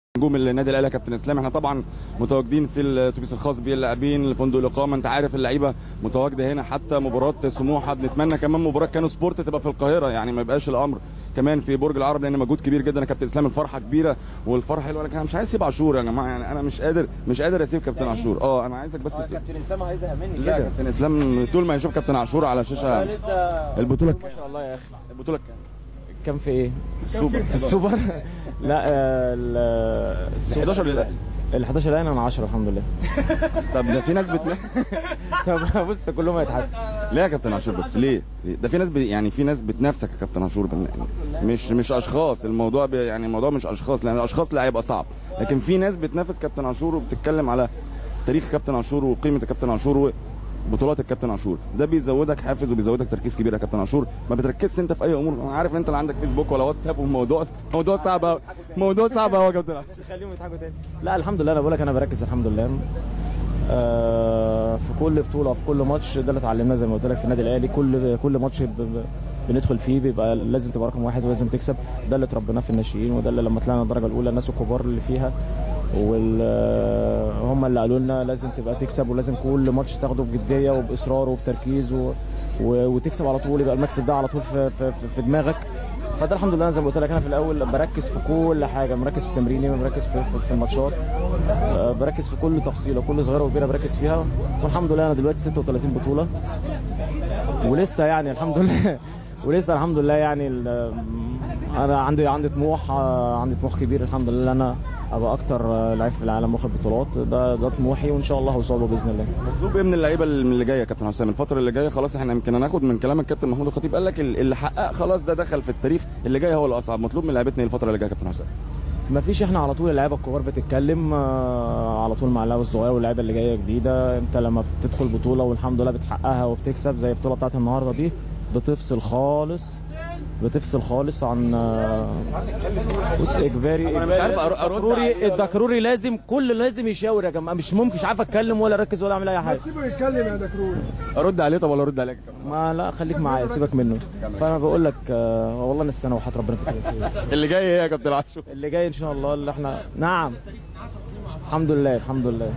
نجوم النادي الاهلي يا كابتن اسلام احنا طبعا متواجدين في الاتوبيس الخاص باللاعبين لفندق الاقامه انت عارف اللعيبه متواجده هنا حتى مباراه سموحه بنتمنى كمان مباراه كانوا سبورت تبقى في القاهره يعني ما يبقاش الامر كمان في برج العرب لان مجهود كبير جدا يا كابتن اسلام الفرحه كبيره والفرحه حلوه لكن انا مش عايز اسيب عاشور يا جماعه يعني انا مش قادر مش قادر اسيب كابتن عاشور اه انا عايزك بس اه كابتن اسلام هيزهق مني لا كده كابتن اسلام طول ما يشوف كابتن عاشور على شاشه لسه البطولة ما شاء الله يا اخي البطوله كام؟ كام في ايه؟ السوبر في السوبر لا آه، ال السوبر- 11 للاهلي ال 11 الاهلي انا 10 الحمد لله طب ده في ناس بتنام طب بص كلهم هيضحكوا ليه يا كابتن عاشور بس ليه؟ ليه؟ ده في ناس بي يعني في ناس بتنافسك يا كابتن عاشور بن- مش مش اشخاص الموضوع بي يعني الموضوع مش اشخاص لان الاشخاص لا هيبقى صعب لكن في ناس بتنافس كابتن عاشور وبتتكلم على تاريخ كابتن عاشور وقيمه الكابتن عاشور وبطولات الكابتن عاشور ده بيزودك حافز وبيزودك تركيز كبير يا كابتن عاشور ما بتركزش انت في اي امور انا عارف انت اللي عندك فيسبوك ولا واتساب والموضوع موضوع صعب قوي موضوع صعب قوي يا كابتن عاشور خليهم يضحكوا تاني لا الحمد لله انا بقول لك انا بركز الحمد لله آه، في كل بطوله في كل ماتش ده اللي اتعلمناه زي ما قلت لك في النادي الاهلي كل كل ماتش ب- ب- بندخل فيه بيبقى لازم تبقى رقم واحد ولازم تكسب ده اللي اتربيناه في الناشئين وده اللي لما طلعنا الدرجه الاولى الناس الكبار اللي فيها وال هم اللي قالوا لنا لازم تبقى تكسب ولازم كل ماتش تاخده بجديه وباصرار وبتركيز و... و... وتكسب على طول يبقى المكسب ده على طول في, في, في, في دماغك فده الحمد لله زي ما قلت لك انا في الاول بركز في كل حاجه مركز في تمريني مركز في, في, في الماتشات آه، بركز في كل تفصيله كل صغيره وكبيره بركز فيها والحمد لله انا دلوقتي 36 بطوله ولسه يعني الحمد لله ولسه الحمد لله يعني ال- انا عندي عندي طموح آه، عندي طموح كبير الحمد لله انا ابقى اكتر آه، لعيب في العالم واخد بطولات ده ده طموحي وان شاء الله هوصل له باذن الله مطلوب ايه من اللعيبه اللي جايه يا كابتن حسام الفتره اللي جايه خلاص احنا يمكن هناخد من كلام الكابتن محمود الخطيب قال لك اللي حقق خلاص ده دخل في التاريخ اللي جاي هو الاصعب مطلوب من لعيبتنا إيه الفتره اللي جايه يا كابتن حسام ما فيش احنا على طول اللعيبه الكبار بتتكلم آه، على طول مع اللعيبه الصغيره واللعيبه اللي جايه جديده انت لما بتدخل بطوله والحمد لله بتحققها وبتكسب زي البطوله بتاعت النهارده دي بتفصل خالص بتفصل خالص عن آه، بص اجباري أنا مش عارف أر- أرد الدكروري عليه ولا- الدكروري لازم كل لازم يشاور يا جماعه مش ممكن مش عارف اتكلم ولا اركز ولا اعمل اي حاجه سيبه يتكلم يا دكرور ارد عليه طب ولا ارد عليك يا كابتن؟ ما لا خليك معايا سيبك منه فانا بقول لك آه، والله نفسي انا وحياه ربنا كنت بقول. اللي جاي ايه يا كابتن عاشور اللي جاي ان شاء الله اللي احنا نعم الحمد لله الحمد لله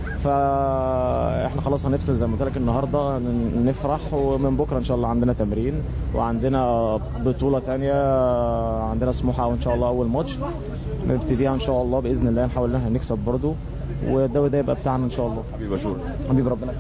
فاحنا خلاص هنفصل زي ما قلت لك النهارده ن- نفرح ومن بكره ان شاء الله عندنا تمرين وعندنا بطوله تانية عندنا سموحه وان شاء الله اول ماتش نبتديها ان شاء الله باذن الله نحاول ان احنا نكسب برضو وده وده يبقى بتاعنا ان شاء الله حبيبي بشور حبيب ربنا